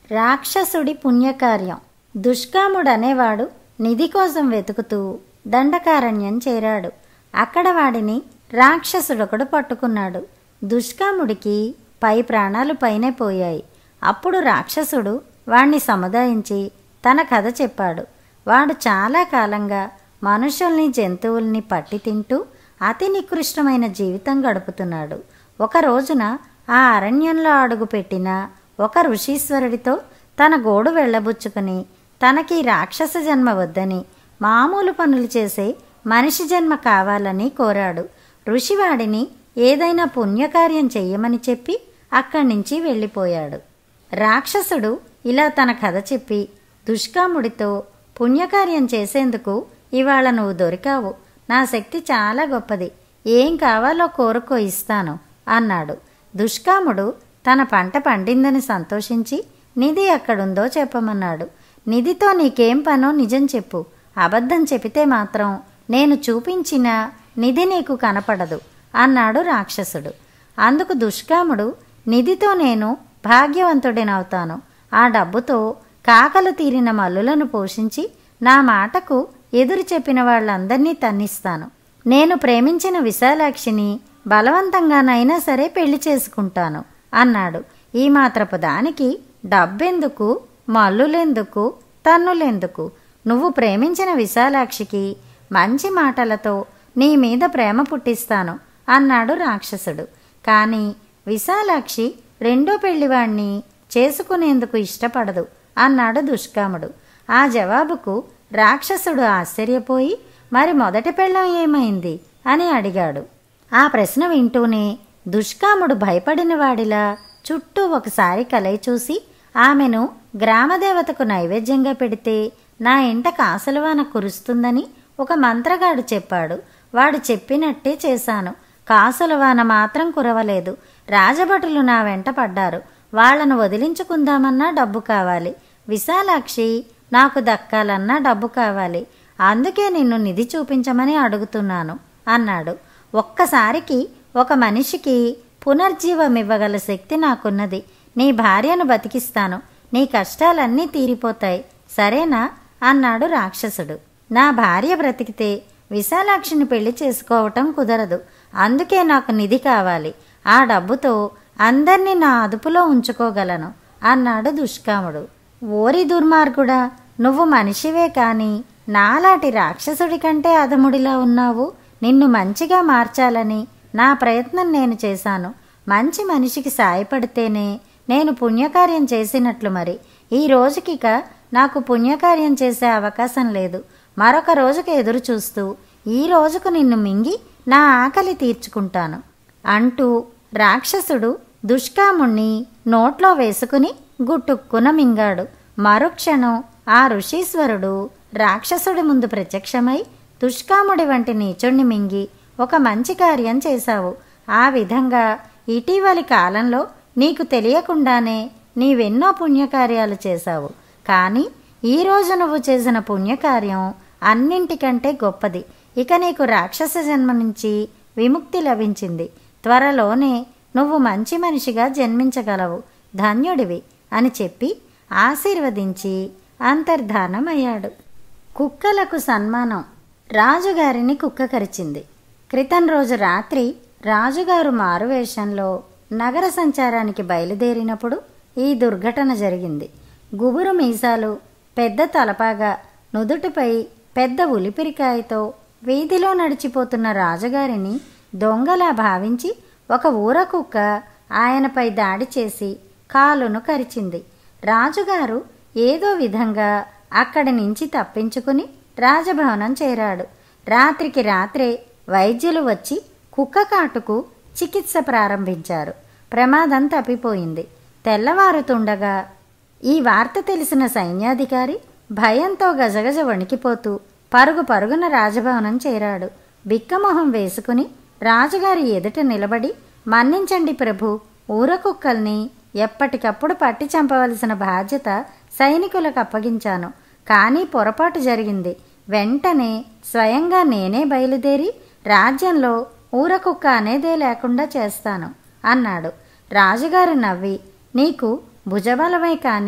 రాక్షసుడి పుణ్యకార్యం దుష్కాముడనేవాడు నిధి కోసం వెతుకుతూ దండకారణ్యం చేరాడు అక్కడ వాడిని రాక్షసుడొకడు పట్టుకున్నాడు దుష్కాముడికి పై ప్రాణాలు పైనే పోయాయి అప్పుడు రాక్షసుడు వాణ్ణి సముదాయించి తన కథ చెప్పాడు వాడు చాలా కాలంగా మనుషుల్ని జంతువుల్ని పట్టి తింటూ అతి నికృష్టమైన జీవితం గడుపుతున్నాడు ఒక రోజున ఆ అరణ్యంలో అడుగుపెట్టిన ఒక ఋషీశ్వరుడితో తన గోడు వెళ్ళబుచ్చుకుని తనకి రాక్షస జన్మ వద్దని మామూలు పనులు చేసే మనిషి జన్మ కావాలని కోరాడు ఋషివాడిని ఏదైనా పుణ్యకార్యం చెయ్యమని చెప్పి అక్కడి నుంచి వెళ్ళిపోయాడు రాక్షసుడు ఇలా తన కథ చెప్పి దుష్కాముడితో పుణ్యకార్యం చేసేందుకు ఇవాళ నువ్వు దొరికావు నా శక్తి చాలా గొప్పది ఏం కావాలో కోరుకో ఇస్తాను అన్నాడు దుష్కాముడు తన పంట పండిందని సంతోషించి నిధి ఎక్కడుందో చెప్పమన్నాడు నిధితో నీకేం పనో నిజం చెప్పు అబద్ధం చెబితే మాత్రం నేను చూపించిన నిధి నీకు కనపడదు అన్నాడు రాక్షసుడు అందుకు దుష్కాముడు నిధితో నేను భాగ్యవంతుడినవుతాను ఆ డబ్బుతో కాకలు తీరిన మల్లులను పోషించి నా మాటకు ఎదురు చెప్పిన వాళ్ళందరినీ తన్నిస్తాను నేను ప్రేమించిన విశాలాక్షిని బలవంతంగానైనా సరే పెళ్లి చేసుకుంటాను అన్నాడు ఈ మాత్రపు దానికి డబ్బెందుకు మల్లులెందుకు తన్నులెందుకు నువ్వు ప్రేమించిన విశాలాక్షికి మంచి మాటలతో నీ మీద ప్రేమ పుట్టిస్తాను అన్నాడు రాక్షసుడు కానీ విశాలాక్షి రెండో పెళ్లివాణ్ణి చేసుకునేందుకు ఇష్టపడదు అన్నాడు దుష్కాముడు ఆ జవాబుకు రాక్షసుడు ఆశ్చర్యపోయి మరి మొదటి పెళ్ళం ఏమైంది అని అడిగాడు ఆ ప్రశ్న వింటూనే దుష్కాముడు భయపడిన వాడిలా చుట్టూ ఒకసారి కలయి చూసి ఆమెను గ్రామదేవతకు నైవేద్యంగా పెడితే నా ఇంట కాసలవాన కురుస్తుందని ఒక మంత్రగాడు చెప్పాడు వాడు చెప్పినట్టే చేశాను కాసులవాన మాత్రం కురవలేదు రాజభటులు నా వెంట పడ్డారు వాళ్లను వదిలించుకుందామన్నా డబ్బు కావాలి విశాలాక్షి నాకు దక్కాలన్నా డబ్బు కావాలి అందుకే నిన్ను నిధి చూపించమని అడుగుతున్నాను అన్నాడు ఒక్కసారికి ఒక మనిషికి పునర్జీవం ఇవ్వగల శక్తి నాకున్నది నీ భార్యను బతికిస్తాను నీ కష్టాలన్నీ తీరిపోతాయి సరేనా అన్నాడు రాక్షసుడు నా భార్య బ్రతికితే విశాలాక్షిని పెళ్లి చేసుకోవటం కుదరదు అందుకే నాకు నిధి కావాలి ఆ డబ్బుతో అందర్నీ నా అదుపులో ఉంచుకోగలను అన్నాడు దుష్కాముడు ఓరి దుర్మార్గుడా నువ్వు మనిషివే కాని నాలాంటి రాక్షసుడి కంటే అధముడిలా ఉన్నావు నిన్ను మంచిగా మార్చాలని నా ప్రయత్నం నేను చేశాను మంచి మనిషికి సాయపడితేనే నేను పుణ్యకార్యం చేసినట్లు మరి ఈ రోజుకిక నాకు పుణ్యకార్యం చేసే అవకాశం లేదు మరొక రోజుకు ఎదురు చూస్తూ ఈ రోజుకు నిన్ను మింగి నా ఆకలి తీర్చుకుంటాను అంటూ రాక్షసుడు దుష్కాముణ్ణి నోట్లో వేసుకుని గుట్టుక్కున మింగాడు మరుక్షణం ఆ ఋషీశ్వరుడు రాక్షసుడి ముందు ప్రత్యక్షమై దుష్కాముడి వంటి నీచుణ్ణి మింగి ఒక మంచి కార్యం చేశావు ఆ విధంగా ఇటీవలి కాలంలో నీకు తెలియకుండానే నీవెన్నో పుణ్యకార్యాలు చేశావు కానీ ఈరోజు నువ్వు చేసిన పుణ్యకార్యం అన్నింటికంటే గొప్పది ఇక నీకు రాక్షస జన్మ నుంచి విముక్తి లభించింది త్వరలోనే నువ్వు మంచి మనిషిగా జన్మించగలవు ధన్యుడివి అని చెప్పి ఆశీర్వదించి అంతర్ధానమయ్యాడు కుక్కలకు సన్మానం రాజుగారిని కుక్క కరిచింది క్రితం రోజు రాత్రి రాజుగారు మారువేషంలో నగర సంచారానికి బయలుదేరినప్పుడు ఈ దుర్ఘటన జరిగింది గుబురు మీసాలు పెద్ద తలపాగా నుదుటిపై పెద్ద ఉలిపిరికాయతో వీధిలో నడిచిపోతున్న రాజుగారిని దొంగలా భావించి ఒక ఊర కుక్క ఆయనపై దాడి చేసి కాలును కరిచింది రాజుగారు ఏదో విధంగా అక్కడి నుంచి తప్పించుకుని రాజభవనం చేరాడు రాత్రికి రాత్రే వైద్యులు వచ్చి కుక్క కాటుకు చికిత్స ప్రారంభించారు ప్రమాదం తప్పిపోయింది తెల్లవారుతుండగా ఈ వార్త తెలిసిన సైన్యాధికారి భయంతో గజగజ వణికిపోతూ పరుగు పరుగున రాజభవనం చేరాడు బిక్కమొహం వేసుకుని రాజుగారి ఎదుట నిలబడి మన్నించండి ప్రభు ఊర కుక్కల్ని ఎప్పటికప్పుడు పట్టి చంపవలసిన బాధ్యత సైనికులకు అప్పగించాను కానీ పొరపాటు జరిగింది వెంటనే స్వయంగా నేనే బయలుదేరి రాజ్యంలో ఊర కుక్క అనేదే లేకుండా చేస్తాను అన్నాడు రాజుగారు నవ్వి నీకు భుజబలమే కాని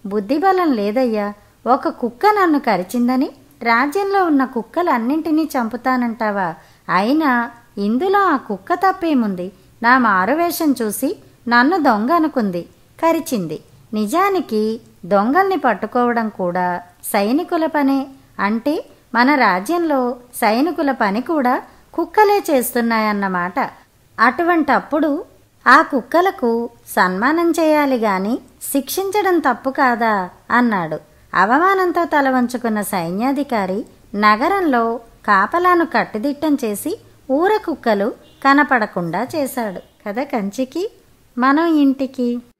బుద్ధిబలం లేదయ్యా ఒక కుక్క నన్ను కరిచిందని రాజ్యంలో ఉన్న కుక్కలన్నింటినీ చంపుతానంటావా అయినా ఇందులో ఆ కుక్క తప్పేముంది నా మారువేషం చూసి నన్ను దొంగ అనుకుంది కరిచింది నిజానికి దొంగల్ని పట్టుకోవడం కూడా సైనికుల పనే అంటే మన రాజ్యంలో సైనికుల పని కూడా కుక్కలే చేస్తున్నాయన్నమాట అటువంటప్పుడు ఆ కుక్కలకు సన్మానం చేయాలి గాని శిక్షించడం తప్పు కాదా అన్నాడు అవమానంతో తల వంచుకున్న సైన్యాధికారి నగరంలో కాపలాను కట్టుదిట్టం చేసి ఊర కుక్కలు కనపడకుండా చేశాడు కదా కంచికి మనం ఇంటికి